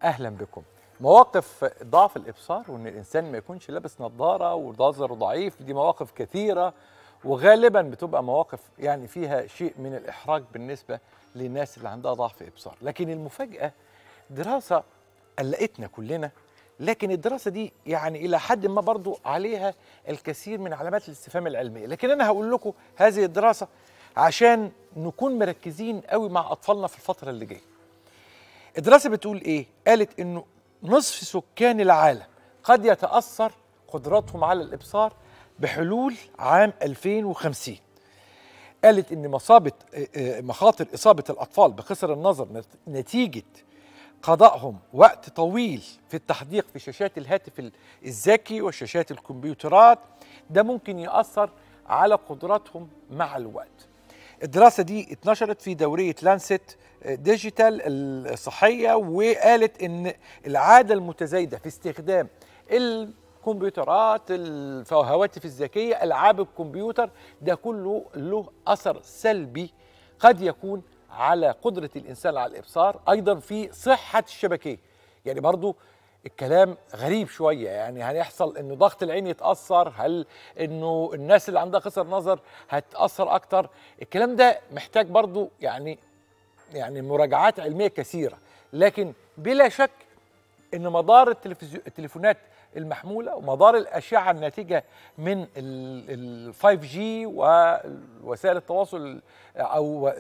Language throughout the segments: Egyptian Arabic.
اهلا بكم مواقف ضعف الابصار وان الانسان ما يكونش لابس نظاره ونظره ضعيف دي مواقف كثيره وغالبا بتبقى مواقف يعني فيها شيء من الاحراج بالنسبه للناس اللي عندها ضعف ابصار لكن المفاجاه دراسه قلقتنا كلنا لكن الدراسه دي يعني الى حد ما برضو عليها الكثير من علامات الاستفهام العلميه لكن انا هقول لكم هذه الدراسه عشان نكون مركزين قوي مع اطفالنا في الفتره اللي جايه الدراسه بتقول ايه قالت انه نصف سكان العالم قد يتاثر قدراتهم على الابصار بحلول عام 2050 قالت ان مصابه مخاطر اصابه الاطفال بخسر النظر نتيجه قضائهم وقت طويل في التحديق في شاشات الهاتف الذكي وشاشات الكمبيوترات ده ممكن ياثر على قدراتهم مع الوقت الدراسة دي اتنشرت في دورية لانست ديجيتال الصحية وقالت ان العادة المتزايدة في استخدام الكمبيوترات الهواتف الذكية ألعاب الكمبيوتر ده كله له أثر سلبي قد يكون على قدرة الإنسان على الإبصار أيضا في صحة الشبكية يعني برضو الكلام غريب شويه يعني هيحصل انه ضغط العين يتاثر هل انه الناس اللي عندها قصر نظر هتاثر اكتر الكلام ده محتاج برضو يعني يعني مراجعات علميه كثيره لكن بلا شك ان مدار التليفونات المحموله ومدار الاشعه الناتجه من ال 5 جي ووسائل التواصل او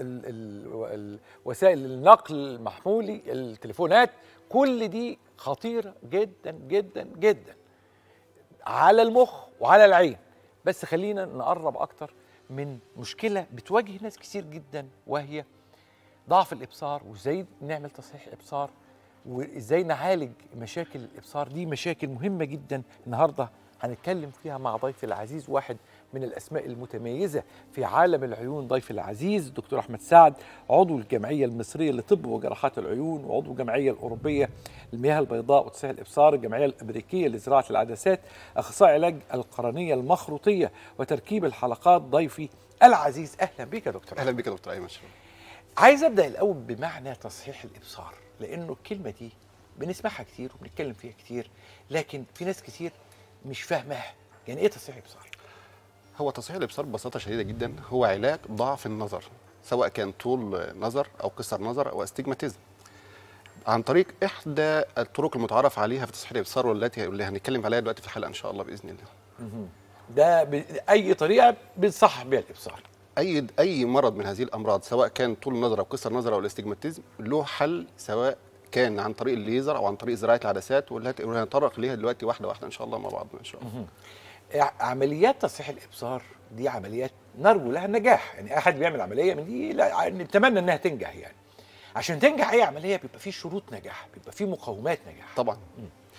وسائل النقل المحمولي التليفونات كل دي خطيره جدا جدا جدا على المخ وعلى العين بس خلينا نقرب اكتر من مشكله بتواجه ناس كتير جدا وهي ضعف الابصار وازاي نعمل تصحيح ابصار وازاي نعالج مشاكل الابصار دي مشاكل مهمه جدا النهارده هنتكلم فيها مع ضيفي العزيز واحد من الاسماء المتميزه في عالم العيون ضيفي العزيز الدكتور احمد سعد عضو الجمعيه المصريه لطب وجراحات العيون وعضو الجمعيه الاوروبيه للمياه البيضاء وتصحيح الابصار الجمعيه الامريكيه لزراعه العدسات اخصائي علاج القرنيه المخروطيه وتركيب الحلقات ضيفي العزيز اهلا بك يا دكتور اهلا بك يا دكتور ايمن عايز ابدا الاول بمعنى تصحيح الابصار لانه الكلمه دي بنسمعها كتير وبنتكلم فيها كتير لكن في ناس كتير مش فاهماها يعني ايه تصحيح ابصار هو تصحيح الابصار ببساطه شديده جدا هو علاج ضعف النظر سواء كان طول نظر او قصر نظر او استجماتيزم عن طريق احدى الطرق المتعارف عليها في تصحيح الابصار والتي اللي هنتكلم عليها دلوقتي في الحلقه ان شاء الله باذن الله ده باي طريقه بنصحح بيها الابصار اي اي مرض من هذه الامراض سواء كان طول النظر او قصر النظر او الاستجماتيزم له حل سواء كان عن طريق الليزر او عن طريق زراعه العدسات والتي هنتطرق ليها دلوقتي واحده واحده ان شاء الله مع بعضنا ان شاء الله. عمليات تصحيح الابصار دي عمليات نرجو لها النجاح يعني احد بيعمل عمليه من دي لا نتمنى انها تنجح يعني عشان تنجح اي عمليه بيبقى في شروط نجاح بيبقى في مقومات نجاح طبعا م.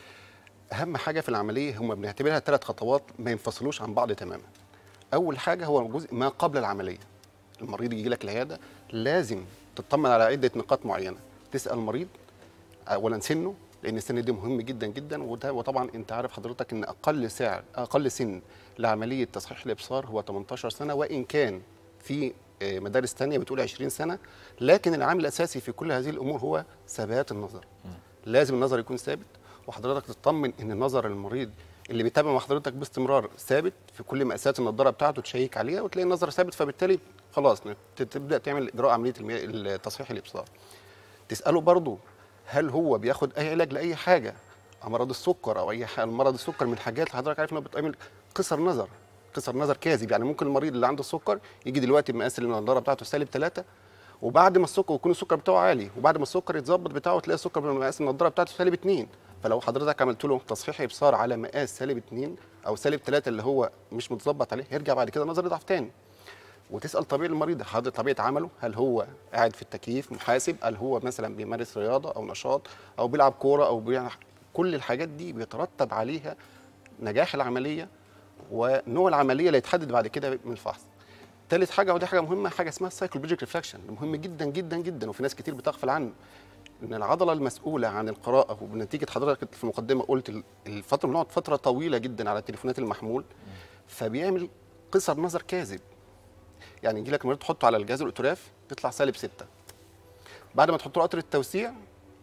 اهم حاجه في العمليه هم بنعتبرها ثلاث خطوات ما ينفصلوش عن بعض تماما اول حاجه هو جزء ما قبل العمليه المريض يجي لك العياده لازم تطمن على عده نقاط معينه تسال المريض اولا سنه لان السن ده مهم جدا جدا وده وطبعا انت عارف حضرتك ان اقل سعر اقل سن لعمليه تصحيح الابصار هو 18 سنه وان كان في مدارس ثانيه بتقول 20 سنه لكن العامل الاساسي في كل هذه الامور هو ثبات النظر لازم النظر يكون ثابت وحضرتك تطمن ان النظر المريض اللي بيتابع مع حضرتك باستمرار ثابت في كل مقاسات النضاره بتاعته تشيك عليها وتلاقي النظر ثابت فبالتالي خلاص تبدا تعمل اجراء عمليه تصحيح الابصار تساله برضه هل هو بياخد اي علاج لاي حاجه امراض السكر او اي حاجه مرض السكر من الحاجات اللي حضرتك عارف انها بتعمل قصر نظر قصر نظر كاذب يعني ممكن المريض اللي عنده السكر يجي دلوقتي بمقاس النضاره بتاعته سالب 3 وبعد ما السكر ويكون السكر بتاعه عالي وبعد ما السكر يتظبط بتاعه تلاقي السكر بمقاس النضاره بتاعته سالب 2 فلو حضرتك عملت له تصحيح ابصار على مقاس سالب 2 او سالب 3 اللي هو مش متظبط عليه يرجع بعد كده النظر يضعف تاني وتسال طبيعي المريض حاضر طبيعه عمله هل هو قاعد في التكييف محاسب هل هو مثلا بيمارس رياضه او نشاط او بيلعب كوره او بيعمل كل الحاجات دي بيترتب عليها نجاح العمليه ونوع العمليه اللي يتحدد بعد كده من الفحص ثالث حاجه ودي حاجه مهمه حاجه اسمها السايكولوجيك ريفلكشن مهم جدا جدا جدا وفي ناس كتير بتغفل عنه ان العضله المسؤوله عن القراءه وبنتيجه حضرتك في المقدمه قلت الفتره بنقعد فتره طويله جدا على التليفونات المحمول فبيعمل قصر نظر كاذب يعني يجي لك مريض تحطه على الجهاز الائتراف يطلع سالب 6 بعد ما تحط له قطر التوسيع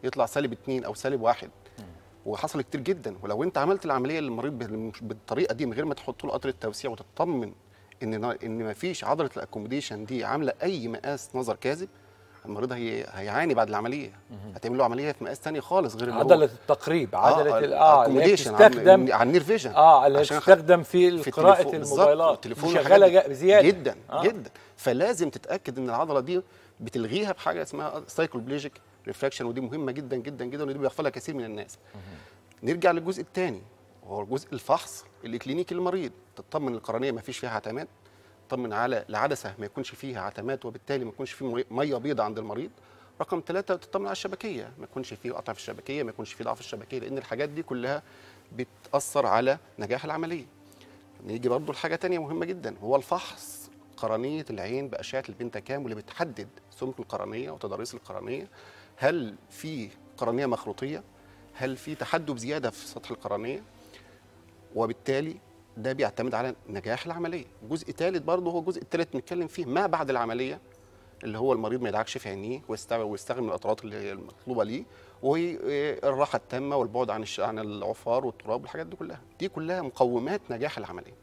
يطلع سالب اتنين او سالب واحد وحصل كتير جدا ولو انت عملت العمليه للمريض بال- بالطريقه دي من غير ما تحط له قطره توسيع وتطمن ان ان ما فيش عضله الاكوموديشن دي عامله اي مقاس نظر كاذب المريض هي هيعاني بعد العمليه هتعمل له عمليه في مقاس تاني خالص غير اللي هو- عضله التقريب عضله ال- اه اللي هي accommodation، بتستخدم على النير فيجن اه اللي عشان تستخدم في في قراءه التليفون- بالظبط، الموبايلات التليفون دي والحاجات شغاله دي. جا- بزياده جدا آه. آه. جدا فلازم تتاكد ان العضله دي بتلغيها بحاجه اسمها سايكلوبليجيك ريفراكشن ودي مهمه جدا جدا جدا ودي بيغفلها كثير من الناس نرجع للجزء الثاني وهو جزء الفحص الاكلينيكي للمريض تطمن القرنيه ما فيش فيها عتمات تطمن على العدسه ما يكونش فيها عتمات وبالتالي ما يكونش فيه ميه بيضاء عند المريض رقم ثلاثة تطمن على الشبكية ما يكونش فيه قطع في الشبكية ما يكونش فيه ضعف في الشبكية لأن الحاجات دي كلها بتأثر على نجاح العملية نيجي برضو لحاجة تانية مهمة جدا هو الفحص قرنية العين بأشعة البنتكام واللي بتحدد سمك القرنية وتضاريس القرنية هل في قرنية مخروطية هل في تحدب زيادة في سطح القرنية وبالتالي ده بيعتمد على نجاح العملية جزء ثالث برضه هو الجزء الثالث بنتكلم فيه ما بعد العملية اللي هو المريض ما يدعكش في عينيه ويستغل ويستخدم القطرات اللي هي المطلوبه ليه والراحه التامه والبعد عن الش... عن العفار والتراب والحاجات دي كلها دي كلها مقومات نجاح العمليه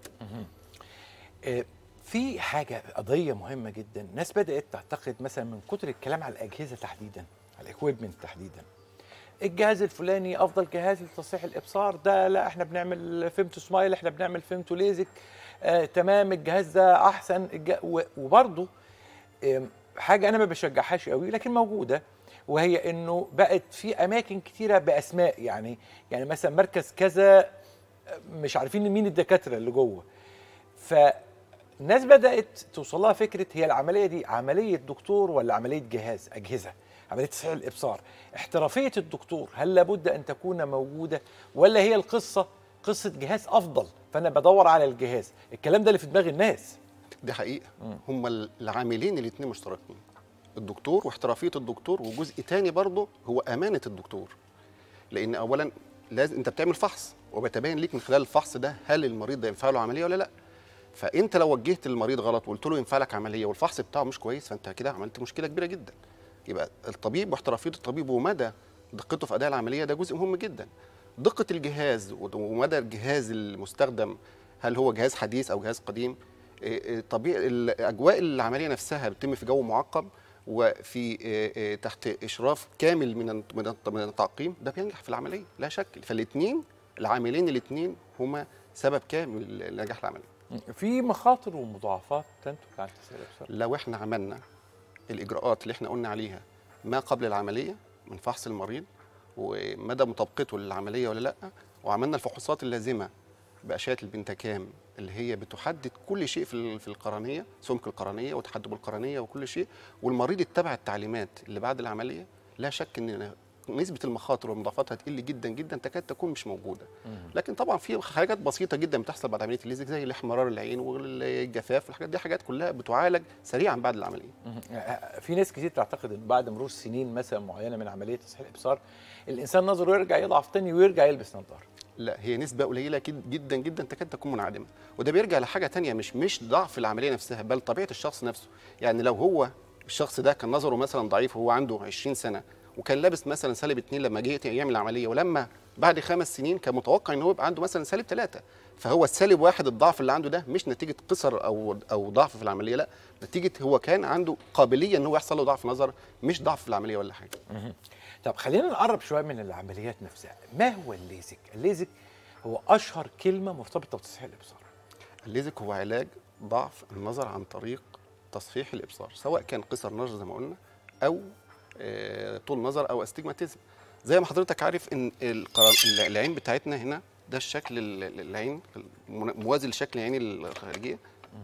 آه، في حاجة قضية مهمة جدا الناس بدأت تعتقد مثلا من كتر الكلام على الأجهزة تحديدا على الاكويبمنت تحديدا الجهاز الفلاني أفضل جهاز لتصحيح الإبصار ده لا احنا بنعمل فيمتو سمايل احنا بنعمل فيمتو ليزك آه تمام الجهاز ده أحسن الج... و- وبرضه آم، حاجة أنا ما بشجعهاش قوي لكن موجودة وهي إنه بقت في أماكن كتيرة بأسماء يعني يعني مثلا مركز كذا آه، مش عارفين مين الدكاترة اللي جوه فالناس بدأت توصل لها فكرة هي العملية دي عملية دكتور ولا عملية جهاز أجهزة عملية تصحيح الإبصار احترافية الدكتور هل لابد أن تكون موجودة ولا هي القصة قصة جهاز أفضل فأنا بدور على الجهاز الكلام ده اللي في دماغ الناس دي حقيقه هم العاملين الاثنين مشتركين الدكتور واحترافيه الدكتور وجزء تاني برضه هو امانه الدكتور لان اولا لازم انت بتعمل فحص وبيتبين ليك من خلال الفحص ده هل المريض ده ينفع له عمليه ولا لا فانت لو وجهت المريض غلط وقلت له ينفع لك عمليه والفحص بتاعه مش كويس فانت كده عملت مشكله كبيره جدا يبقى الطبيب واحترافيه الطبيب ومدى دقته في اداء العمليه ده جزء مهم جدا دقه الجهاز ومدى الجهاز المستخدم هل هو جهاز حديث او جهاز قديم إيه إيه طبيعي الاجواء العمليه نفسها بتتم في جو معقم وفي إيه إيه تحت اشراف كامل من الت- من الت- من التعقيم ده بينجح في العمليه لا شك فالاثنين العاملين الاثنين هما سبب كامل لنجاح العمليه في مخاطر ومضاعفات تنتج عن تصحيح الإبصار لو احنا عملنا الاجراءات اللي احنا قلنا عليها ما قبل العمليه من فحص المريض ومدى مطابقته للعمليه ولا لا وعملنا الفحوصات اللازمه باشعه البنتكام اللي هي بتحدد كل شيء في ال- في القرنيه سمك القرنيه وتحدب القرنيه وكل شيء والمريض اتبع التعليمات اللي بعد العمليه لا شك ان نسبه المخاطر والمضاعفات هتقل جدا جدا تكاد تكون مش موجوده لكن طبعا في حاجات بسيطه جدا بتحصل بعد عمليه الليزك زي الاحمرار العين والجفاف والحاجات دي حاجات كلها بتعالج سريعا بعد العمليه في ناس كتير تعتقد ان بعد مرور سنين مثلا معينه من عمليه تصحيح الابصار الانسان نظره يرجع يضعف تاني ويرجع يلبس نظاره لا هي نسبة قليلة كد- جدا جدا تكاد تكون منعدمة وده بيرجع لحاجة تانية مش مش ضعف العملية نفسها بل طبيعة الشخص نفسه يعني لو هو الشخص ده كان نظره مثلا ضعيف وهو عنده 20 سنة وكان لابس مثلا سالب اتنين لما جه يعمل العملية ولما بعد خمس سنين كان متوقع ان هو يبقى عنده مثلا سالب ثلاثة فهو السالب واحد الضعف اللي عنده ده مش نتيجة قصر او او ضعف في العملية لا نتيجة هو كان عنده قابلية ان هو يحصل له ضعف نظر مش ضعف في العملية ولا حاجة طب خلينا نقرب شويه من العمليات نفسها ما هو الليزك الليزك هو اشهر كلمه مرتبطه بتصحيح الابصار الليزك هو علاج ضعف النظر عن طريق تصحيح الابصار سواء كان قصر نظر زي ما قلنا او آه، طول نظر او استجماتيزم زي ما حضرتك عارف ان القرا- العين بتاعتنا هنا ده الشكل ال- ال- العين موازي لشكل العين الخارجيه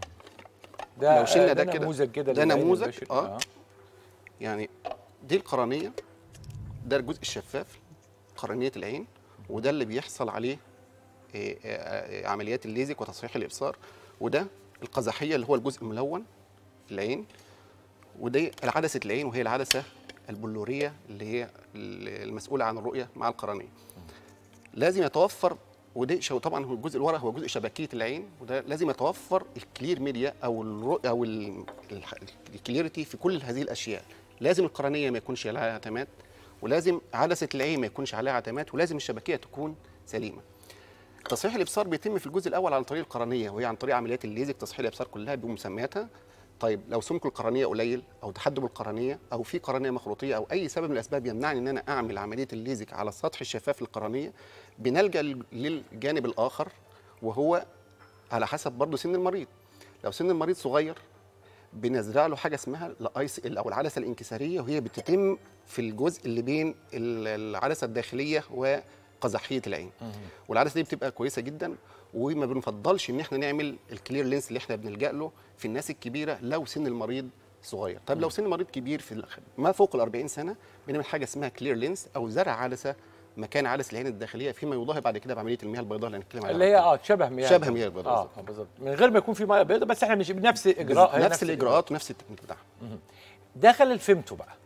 ده لو شلنا آه، ده كده، نموذج كده ده للعين نموذج، البشري. آه. يعني دي القرنيه ده الجزء الشفاف قرنيه العين وده اللي بيحصل عليه آه، آه، آه، عمليات الليزك وتصحيح الابصار وده القزحيه اللي هو الجزء الملون في العين ودي عدسه العين وهي العدسه البلوريه اللي هي المسؤوله عن الرؤيه مع القرنيه لازم يتوفر ودي شو طبعا هو الجزء اللي ورا هو جزء شبكيه العين وده لازم يتوفر الكلير ميديا او الرؤيه او ال- الح- الكليرتي في كل هذه الاشياء لازم القرنيه ما يكونش لها عتمات ولازم عدسه العين ما يكونش عليها عتمات ولازم الشبكيه تكون سليمه تصحيح الابصار بيتم في الجزء الاول عن طريق القرنيه وهي عن طريق عمليات الليزك تصحيح الابصار كلها بمسمياتها طيب لو سمك القرنيه قليل او تحدب القرنيه او في قرنيه مخروطيه او اي سبب من الاسباب يمنعني ان انا اعمل عمليه الليزك على السطح الشفاف للقرنيه بنلجا للجانب الاخر وهو على حسب برضه سن المريض لو سن المريض صغير بنزرع له حاجه اسمها الايس او العدسه الانكساريه وهي بتتم في الجزء اللي بين ال- العدسه الداخليه وقزحيه العين والعدسه دي بتبقى كويسه جدا وما بنفضلش ان احنا نعمل الكلير لينس اللي احنا بنلجا له في الناس الكبيره لو سن المريض صغير طيب لو سن المريض كبير في ال- ما فوق ال 40 سنه بنعمل حاجه اسمها كلير لينس او زرع عدسه مكان عدسه العين الداخليه فيما يضاهي بعد كده بعمليه المياه البيضاء اللي هنتكلم عنها اللي هي اه شبه مياه شبه مياه البيضاء اه بالظبط. آه، بالظبط من غير ما يكون في ميه بيضاء بس احنا مش بنفس الاجراء هي نفس الاجراءات ونفس التكنيك بتاعها دخل الفيمتو بقى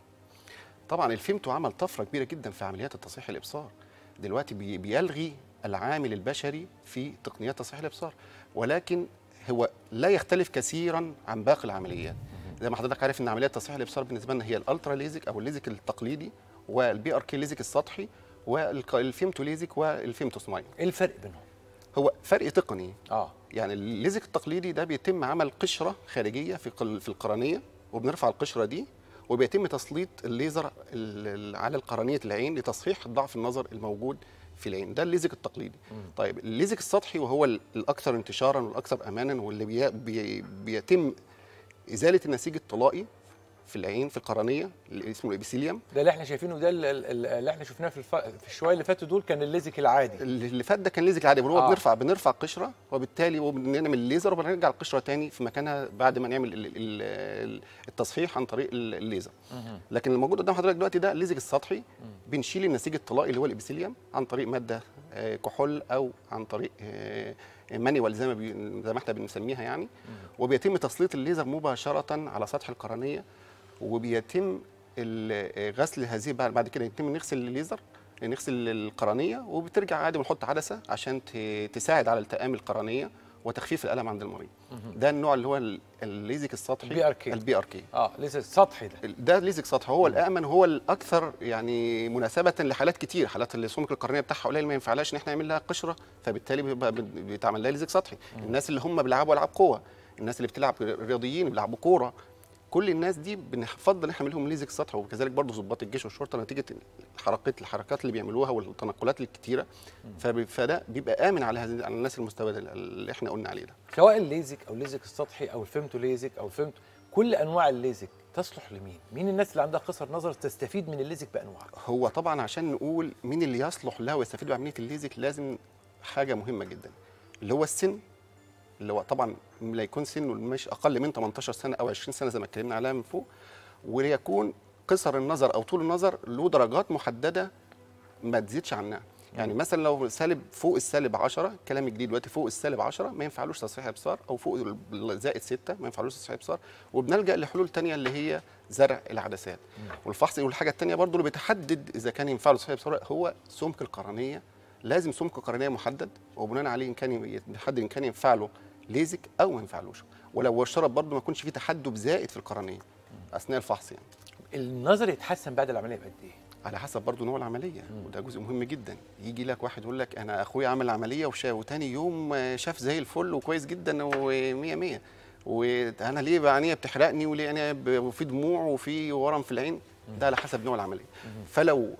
طبعا الفيمتو عمل طفره كبيره جدا في عمليات التصحيح الابصار دلوقتي بي- بيلغي العامل البشري في تقنيات تصحيح الابصار ولكن هو لا يختلف كثيرا عن باقي العمليات زي ما حضرتك عارف ان عمليات تصحيح الابصار بالنسبه لنا هي الالترا ليزك او الليزك التقليدي والبي ار كي ليزك السطحي والفيمتو ليزك والفيمتو سمايل ايه الفرق بينهم هو فرق تقني اه يعني الليزك التقليدي ده بيتم عمل قشره خارجيه في قل- في القرنيه وبنرفع القشره دي وبيتم تسليط الليزر ال- ال- على قرنيه العين لتصحيح ضعف النظر الموجود في العين ده الليزك التقليدي طيب الليزك السطحي وهو ال- الاكثر انتشارا والاكثر امانا واللي بي بي بيتم ازاله النسيج الطلائي في العين في القرنيه اللي اسمه الابيثيليوم ده اللي احنا شايفينه ده ال- ال- اللي احنا شفناه في الف... في الشويه اللي فاتوا دول كان الليزك العادي اللي اللي فات ده كان ليزك عادي هو آه. آه. بنرفع بنرفع قشره وبالتالي وبنعمل الليزر وبنرجع القشره تاني في مكانها بعد ما نعمل ال- ال- ال- التصحيح عن طريق ال- الليزر لكن الموجود قدام حضرتك دلوقتي ده الليزك السطحي بنشيل النسيج الطلائي اللي هو الابيثيليوم عن طريق ماده آه، كحول او عن طريق آه، مانيوال زي ما بي... زي ما احنا بنسميها يعني وبيتم تسليط الليزر مباشره على سطح القرنيه وبيتم ال- غسل هذه بعد بعد كده يتم نغسل الليزر نغسل القرنيه وبترجع عادي ونحط عدسه عشان ت- تساعد على التئام القرنيه وتخفيف الالم عند المريض ده النوع اللي هو ال- الليزك السطحي البي ار كي. البي ار كي اه ليزك سطحي ده ده ليزك سطحي هو الامن هو الاكثر يعني مناسبه لحالات كتير حالات اللي سمك القرنيه بتاعها قليل ما ينفعلاش ان احنا نعمل لها قشره فبالتالي بيبقى بيتعمل لها ليزك سطحي الناس اللي هم بيلعبوا العاب قوه الناس اللي بتلعب رياضيين بيلعبوا كوره كل الناس دي بنفضل ان احنا نعمل لهم ليزك سطحي وكذلك برضه ضباط الجيش والشرطه نتيجه الحركات الحركات اللي بيعملوها والتنقلات الكتيره فب- فده بيبقى امن على هذه على الناس المستوى اللي احنا قلنا عليه ده سواء الليزك او الليزك السطحي او الفيمتو ليزك او الفيمتو كل انواع الليزك تصلح لمين؟ مين الناس اللي عندها قصر نظر تستفيد من الليزك بانواعه؟ هو طبعا عشان نقول مين اللي يصلح له ويستفيد بعمليه الليزك لازم حاجه مهمه جدا اللي هو السن اللي هو طبعا لا يكون سنه مش اقل من 18 سنه او 20 سنه زي ما اتكلمنا عليها من فوق وليكون قصر النظر او طول النظر له درجات محدده ما تزيدش عنها يعني مثلا لو سالب فوق السالب 10 كلام جديد دلوقتي فوق السالب 10 ما ينفعلوش تصحيح ابصار او فوق ال- زائد 6 ما ينفعلوش تصحيح ابصار وبنلجا لحلول تانية اللي هي زرع العدسات والفحص والحاجه الثانيه برضو اللي بتحدد اذا كان ينفع له تصحيح ابصار هو سمك القرنيه لازم سمك القرنيه محدد وبناء عليه ان كان يحدد ان كان ينفع له ليزك او ما ينفعلوش ولو هو اشترط برضو ما يكونش فيه تحدب زائد في القرنيه اثناء الفحص يعني النظر يتحسن بعد العمليه بقد ايه؟ على حسب برضه نوع العمليه وده جزء مهم جدا يجي لك واحد يقول لك انا اخويا عمل عمليه وشاف وتاني يوم آه، شاف زي الفل وكويس جدا و100 100 وانا ليه بقى عينيا بتحرقني وليه انا ب- وفي دموع وفي ورم في العين ده على حسب نوع العمليه فلو ال-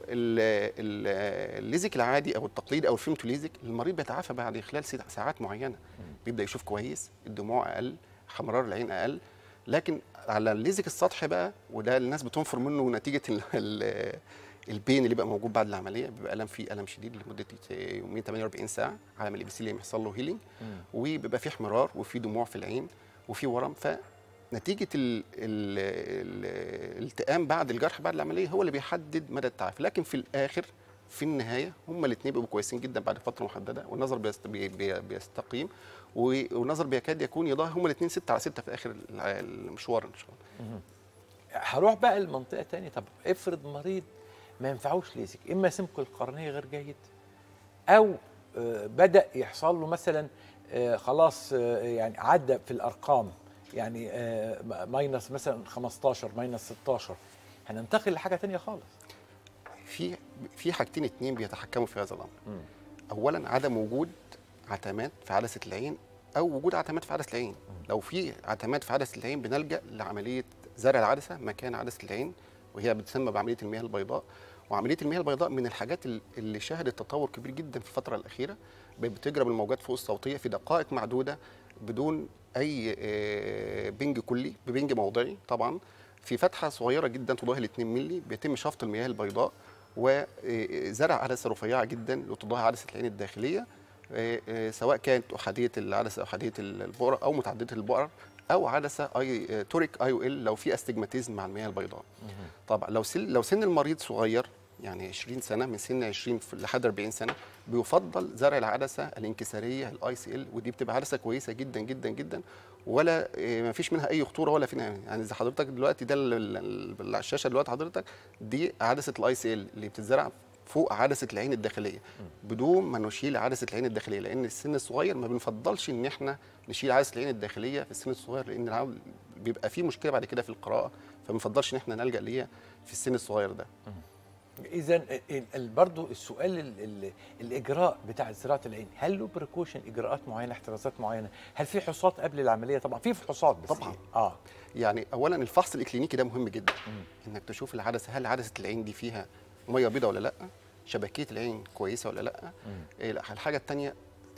ال- الليزك العادي او التقليدي او الفيمتو ليزك المريض بيتعافى بعد خلال ست- ساعات معينه بيبدا يشوف كويس الدموع اقل حمرار العين اقل لكن على الليزك السطحي بقى وده الناس بتنفر منه نتيجه ال- ال- البين اللي بقى موجود بعد العمليه بيبقى الم فيه الم شديد لمده يومين 48 ساعه على ما الابيثيليوم يحصل له هيلينج وبيبقى فيه احمرار وفي دموع في العين وفي ورم فنتيجه ال- ال- ال- الالتئام بعد الجرح بعد العمليه هو اللي بيحدد مدى التعافي لكن في الاخر في النهايه هما الاثنين بيبقوا كويسين جدا بعد فتره محدده والنظر بيست بي- بي- بيستقيم و- والنظر بيكاد يكون يضاهي هما الاثنين 6 على 6 في اخر الع- المشوار ان شاء الله هروح بقى لمنطقه تانية طب افرض مريض ما ينفعوش ليزك اما سمك القرنيه غير جيد او آه، بدا يحصل له مثلا آه، خلاص آه، يعني عدى في الارقام يعني آه، ماينس مثلا 15 ماينس 16 هننتقل لحاجه تانية خالص في في حاجتين اتنين بيتحكموا في هذا الامر مم. اولا عدم وجود عتمات في عدسه العين او وجود عتمات في عدسه العين لو في عتمات في عدسه العين بنلجا لعمليه زرع العدسه مكان عدسه العين وهي بتسمى بعمليه المياه البيضاء وعمليه المياه البيضاء من الحاجات ال- اللي شهدت تطور كبير جدا في الفتره الاخيره بقت بتجرب الموجات فوق الصوتيه في دقائق معدوده بدون اي آه، بنج كلي ببنج موضعي طبعا في فتحه صغيره جدا تضاهي ال 2 مللي بيتم شفط المياه البيضاء وزرع عدسه رفيعه جدا وتضاهي عدسه العين الداخليه آه، آه، سواء كانت احاديه العدسه احاديه البؤره او متعدده البؤر او عدسه اي آه، توريك اي او ال لو في استجماتيزم مع المياه البيضاء طبعا لو سن لو سن المريض صغير يعني 20 سنه من سن 20 في- لحد 40 سنه بيفضل زرع العدسه الانكساريه الاي سي ال ودي بتبقى عدسه كويسه جدا جدا جدا ولا ما فيش منها اي خطوره ولا فينا يعني زي حضرتك دلوقتي ده ال- ال- ال- على الشاشه دلوقتي حضرتك دي عدسه الاي سي ال اللي بتتزرع فوق عدسه العين الداخليه بدون ما نشيل عدسه العين الداخليه لان السن الصغير ما بنفضلش ان احنا نشيل عدسه العين الداخليه في السن الصغير لان العو- بيبقى في مشكله بعد كده في القراءه فما بنفضلش ان احنا نلجا ليها في السن الصغير ده اذا برضه السؤال ال ال الاجراء بتاع زراعه العين هل له بريكوشن اجراءات معينه احترازات معينه هل في فحوصات قبل العمليه طبعا في فحوصات بس طبعاً. إيه؟ اه يعني اولا الفحص الاكلينيكي ده مهم جدا انك تشوف العدسه هل عدسه العين دي فيها ميه بيضاء ولا لا شبكيه العين كويسه ولا لا إيه لا، الحاجه الثانيه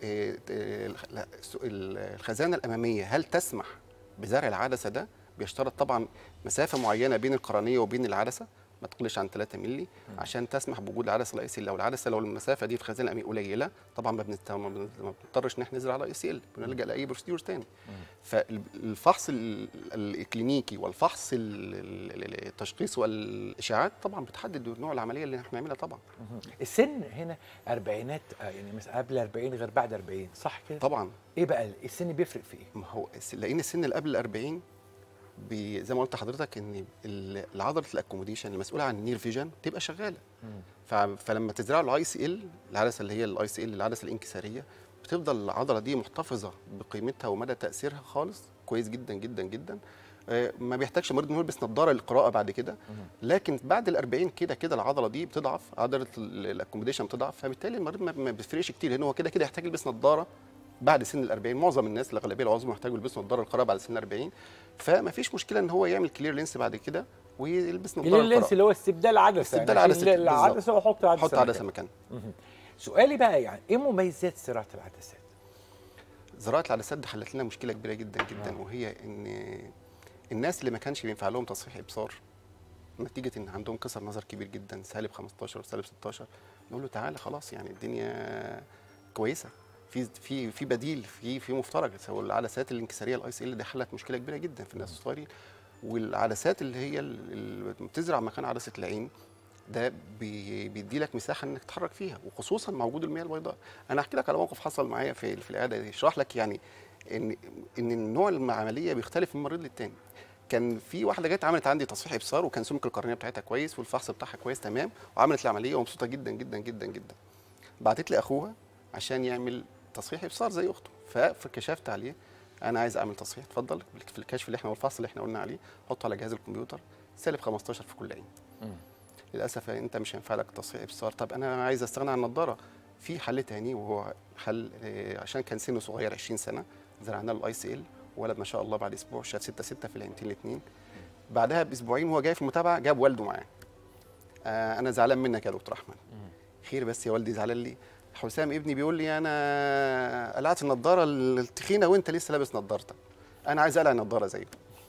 الخزانه الاماميه هل تسمح بزرع العدسه ده بيشترط طبعا مسافه معينه بين القرنيه وبين العدسه ما تقلش عن 3 مللي عشان تسمح بوجود العدسه الاي سي ال لو العدسه لو المسافه دي في الخزانه الاماميه قليله طبعا ما بنست- ما بن- ما بنضطرش ان احنا نزرع على اي سي ال بنلجا لاي بروسيدور تاني فالفحص ال- الكلينيكي والفحص ال- ال- التشخيص والاشاعات طبعا بتحدد نوع العمليه اللي احنا هنعملها طبعا السن هنا اربعينات آه، يعني مثلا قبل 40 غير بعد 40 صح كده؟ طبعا ايه بقى السن بيفرق في ايه؟ ما هو الس- لان السن اللي قبل ال 40 بي- زي ما قلت لحضرتك ان ال- العضله الاكوموديشن المسؤوله عن النير فيجن تبقى شغاله ف- فلما تزرع له اي سي ال العدسه اللي هي الاي سي ال العدسه الانكساريه بتفضل العضله دي محتفظه بقيمتها ومدى تاثيرها خالص كويس جدا جدا جدا آه، ما بيحتاجش المريض انه يلبس نظاره للقراءه بعد كده لكن بعد ال 40 كده كده العضله دي بتضعف عضله ال- الاكوموديشن بتضعف فبالتالي المريض ما- ما بيفرقش كتير لان هو كده كده يحتاج يلبس نظاره بعد سن ال 40 معظم الناس الاغلبيه العظمى يحتاجوا يلبسوا نظاره للقراءه بعد سن ال 40 فما فيش مشكله ان هو يعمل كلير لينس بعد كده ويلبس نظاره اللي اللينس للقراءه اللي هو استبدال عدسه استبدال يعني عدسة، أشيل بالظبط. العدسه واحط عدسه حط عدسه مكانها. مكانها سؤالي بقى يعني ايه مميزات زراعه العدسات؟ زراعه العدسات دي حلت لنا مشكله كبيره جدا جدا آه. وهي ان الناس اللي ما كانش بينفع لهم تصحيح ابصار نتيجه ان عندهم كسر نظر كبير جدا سالب 15 وسالب 16 نقول له تعالى خلاص يعني الدنيا كويسه في في في بديل في في مفترج سواء العدسات الانكساريه الاي سي ال دي حلت مشكله كبيره جدا في الناس الصغيرين والعدسات اللي هي ال- اللي بتزرع مكان عدسه العين ده بي- بيدي لك مساحه انك تتحرك فيها وخصوصا مع وجود المياه البيضاء انا احكي لك على موقف حصل معايا في في العياده يشرح لك يعني ان ان النوع العمليه بيختلف من مريض للتاني كان في واحده جت عملت عندي تصحيح ابصار وكان سمك القرنيه بتاعتها كويس والفحص بتاعها كويس تمام وعملت العمليه ومبسوطه جدا جدا جدا جدا بعتت لي اخوها عشان يعمل تصحيح ابصار زي اخته فكشفت عليه انا عايز اعمل تصحيح اتفضل في الكشف اللي احنا والفحص اللي احنا قلنا عليه حطه على جهاز الكمبيوتر سالب 15 في كل عين للاسف انت مش هينفع لك تصحيح ابصار طب انا عايز استغنى عن النضاره في حل تاني وهو حل آه، عشان كان سنه صغير 20 سنه زرعنا له الاي سي ال ولد ما شاء الله بعد اسبوع شاف 6 6 في العينتين الاثنين بعدها باسبوعين وهو جاي في المتابعه جاب والده معاه آه انا زعلان منك يا دكتور احمد خير بس يا والدي زعلان لي حسام ابني بيقول لي انا قلعت النضاره التخينه وانت لسه لابس نضارتك انا عايز اقلع النضاره زيه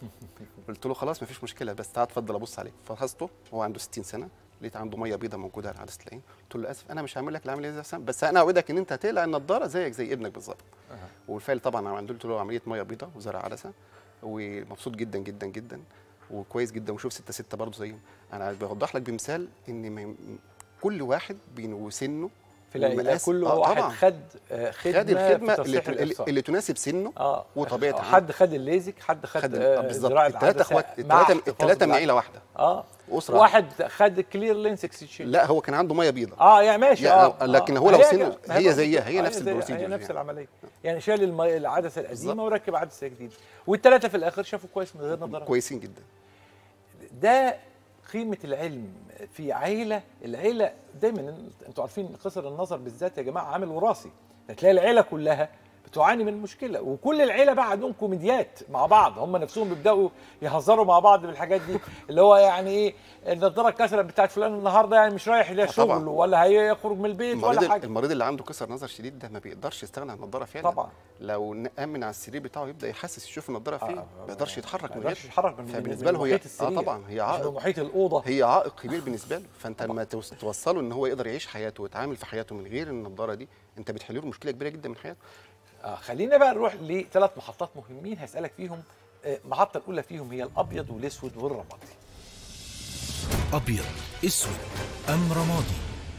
قلت له خلاص مفيش مشكله بس تعال اتفضل ابص عليك فحصته هو عنده 60 سنه لقيت عنده ميه بيضاء موجوده على عدسه العين قلت له للاسف انا مش هعمل لك العمليه دي يا حسام بس انا اوعدك ان انت هتقلع النضاره زيك زي ابنك بالظبط وبالفعل طبعا عملت له عمليه ميه بيضاء وزرع عدسه ومبسوط جدا جدا جدا وكويس جدا وشوف 6 6 برضه زيه انا بوضح لك بمثال ان ما- كل واحد بين وسنه في العين والمقاس- كل آه، واحد طبعاً. خد آه، خدمه خد الخدمه في اللي, تصحيح اللي, الإبصار. اللي تناسب سنه اه وطبيعة حد خد الليزك حد خد, خد آه، بالظبط زراعة الثلاثه عدسة اخوات مع الثلاثه احتفاظ الثلاثه من بالعدسة. عيله واحده اه اسره واحد خد كلير لينس اكسشينج لا هو كان عنده ميه بيضاء اه يعني ماشي يعني اه لكن آه. هو لو هي سنه- كده. هي برضه زيها، هي كده. نفس زي- البروسيدور هي نفس يعني. العمليه يعني شال المي... العدسه القديمه بالظبط. وركب عدسه جديده والثلاثه في الاخر شافوا كويس من غير نظاره كويسين جدا ده قيمه العلم في عيله العيله دايما انتوا عارفين قصر النظر بالذات يا جماعه عامل وراثي هتلاقي العيله كلها بتعاني من مشكله وكل العيله بقى عندهم كوميديات مع بعض هم نفسهم بيبداوا يهزروا مع بعض بالحاجات دي اللي هو يعني ايه النضاره اتكسرت بتاعت فلان النهارده يعني مش رايح لا طبعاً. شغل ولا هيخرج من البيت المريض ولا حاجه المريض اللي عنده كسر نظر شديد ده ما بيقدرش يستغنى عن النضاره فعلا طبعا لو نقام من على السرير بتاعه يبدا يحسس يشوف النضاره فين آه، ما يقدرش يتحرك ما من يقدرش غير يتحرك من فبالنسبه من له هي محيط اه السرير طبعا هي مش من عائق محيط الاوضه هي عائق كبير بالنسبه له فانت لما توص- توصله ان هو يقدر يعيش حياته ويتعامل في حياته من غير النضاره دي انت بتحل له مشكله كبيره جدا من حياته آه خلينا بقى نروح لثلاث محطات مهمين هسألك فيهم آه، المحطة الأولى فيهم هي الأبيض والأسود والرمادي أبيض أسود أم رمادي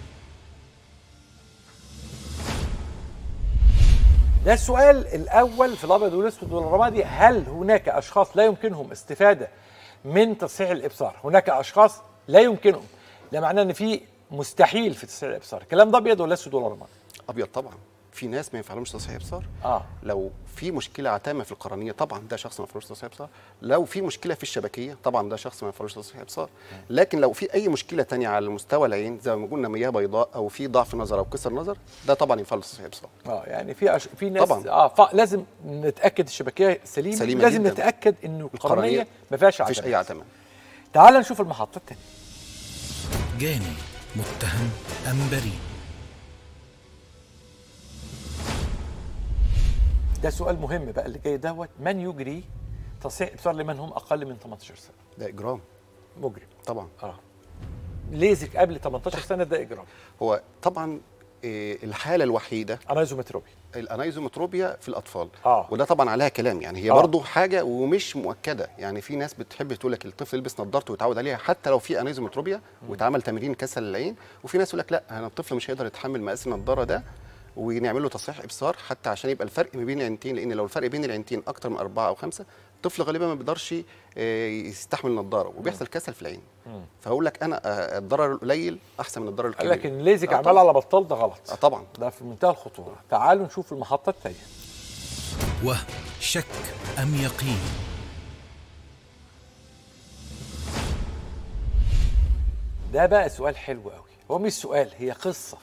ده السؤال الأول في الأبيض والأسود والرمادي هل هناك أشخاص لا يمكنهم استفادة من تصحيح الإبصار هناك أشخاص لا يمكنهم ده معناه إن في مستحيل في تصحيح الإبصار الكلام ده أبيض ولا أسود ولا رمادي ابيض طبعا في ناس ما ينفعلهمش تصحيح ابصار آه لو في مشكله عتامه في القرنيه طبعا ده شخص ما ينفعلوش تصحيح ابصار لو في مشكله في الشبكيه طبعا ده شخص ما ينفعلوش تصحيح ابصار لكن لو في اي مشكله تانية على مستوى العين زي ما قلنا مياه بيضاء او في ضعف نظر او كسر نظر ده طبعا ينفع له تصحيح ابصار اه يعني في أش... في ناس طبعاً. اه ف... لازم نتاكد الشبكيه سليمه, سليمة لازم جداً. نتاكد انه القرنيه القرنية ما فيهاش مفيش عتمات اي عتمه تعال نشوف المحطه الثانيه جاني متهم أم بريء ده سؤال مهم بقى اللي جاي دوت من يجري تصحيح ابصار لمن هم اقل من 18 سنه ده اجرام مجرم طبعا اه ليزك قبل 18 سنه ده اجرام هو طبعا إيه، الحاله الوحيده انايزومتروبي الانايزومتروبيا في الاطفال آه. وده طبعا عليها كلام يعني هي آه. برضه حاجه ومش مؤكده يعني في ناس بتحب تقول لك الطفل يلبس نظارته ويتعود عليها حتى لو في انايزومتروبيا واتعمل تمرين كسل العين وفي ناس يقول لك لا انا الطفل مش هيقدر يتحمل مقاس النظاره ده ونعمل له تصحيح ابصار حتى عشان يبقى الفرق ما بين العينتين لان لو الفرق بين العينتين اكتر من اربعه او خمسه الطفل غالبا ما بيقدرش آه، يستحمل النضاره وبيحصل كسل في العين فاقول لك انا آه، الضرر القليل احسن من الضرر قال الكبير لك ان ليزك آه عمال طبعاً. على بطال ده غلط آه طبعا ده في منتهى الخطوره تعالوا نشوف المحطه الثانيه وهم شك أم يقين ده بقى سؤال حلو قوي هو مش سؤال هي قصه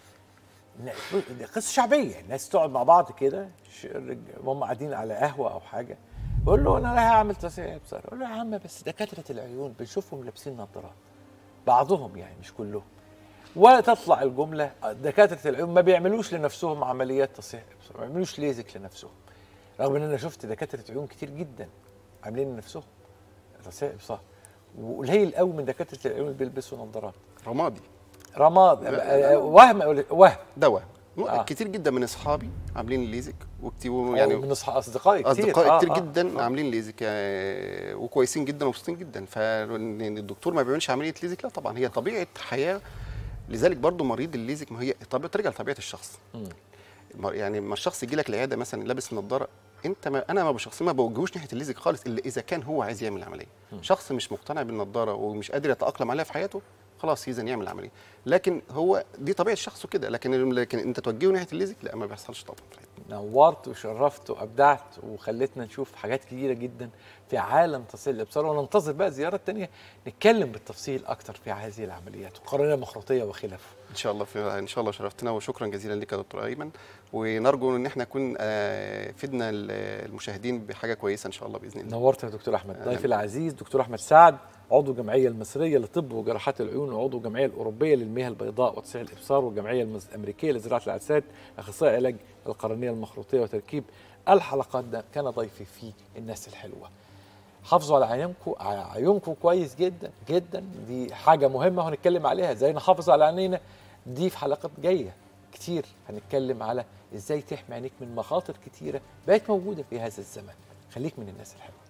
ن- قصه شعبيه الناس تقعد مع بعض كده ش- الرج- وهم قاعدين على قهوه او حاجه يقول له انا رايح اعمل تصحيح ابصار يقول له يا عم بس دكاتره العيون بنشوفهم لابسين نظارات بعضهم يعني مش كلهم وتطلع الجمله دكاتره العيون ما بيعملوش لنفسهم عمليات تصحيح ابصار ما بيعملوش ليزك لنفسهم رغم ان انا شفت دكاتره عيون كتير جدا عاملين لنفسهم تصحيح ابصار وقليل قوي من دكاتره العيون اللي بيلبسوا نظارات رمادي رماد لا، لا. آه، وهم وهم دواء آه. آه. كتير جدا من اصحابي عاملين ليزك وكتير يعني يعني من أصح- اصدقائي كتير اصدقائي آه، كتير آه. جدا عاملين ليزك آه، وكويسين جدا ومبسوطين جدا فان الدكتور ما بيعملش عمليه ليزك لا طبعا هي طبيعه حياه لذلك برضو مريض الليزك ما هي طبيعه ترجع لطبيعه الشخص ما- يعني ما الشخص يجي لك العياده مثلا لابس نظاره انت ما انا ما بشخصيا ما بوجهوش ناحيه الليزك خالص الا اذا كان هو عايز يعمل العمليه شخص مش مقتنع بالنظاره ومش قادر يتاقلم عليها في حياته خلاص يزن يعمل العمليه لكن هو دي طبيعه شخصه كده لكن لكن انت توجهه ناحيه الليزك لا ما بيحصلش طبعا في الحياة. نورت وشرفت وابدعت وخلتنا نشوف حاجات كتيره جدا في عالم تصحيح الابصار وننتظر بقى زيارات تانية نتكلم بالتفصيل اكتر في هذه العمليات وقرنيه مخروطيه وخلافه ان شاء الله في ان شاء الله شرفتنا وشكرا جزيلا لك يا دكتور ايمن ونرجو ان احنا نكون آه، فدنا ال- المشاهدين بحاجه كويسه ان شاء الله باذن الله نورت يا دكتور احمد ضيفي العزيز دكتور احمد سعد عضو الجمعيه المصريه لطب وجراحات العيون وعضو الجمعيه الاوروبيه للمياه البيضاء وتصحيح الابصار والجمعيه المز- الامريكيه لزراعه العدسات اخصائي علاج القرنيه المخروطيه وتركيب الحلقات ده كان ضيفي في الناس الحلوه حافظوا على عيونكم على عيونكم كويس جدا جدا دي حاجه مهمه هنتكلم عليها ازاي نحافظ على عينينا دي في حلقات جايه كتير هنتكلم على ازاي تحمي عينيك من مخاطر كتيره بقت موجوده في هذا الزمن خليك من الناس الحلوه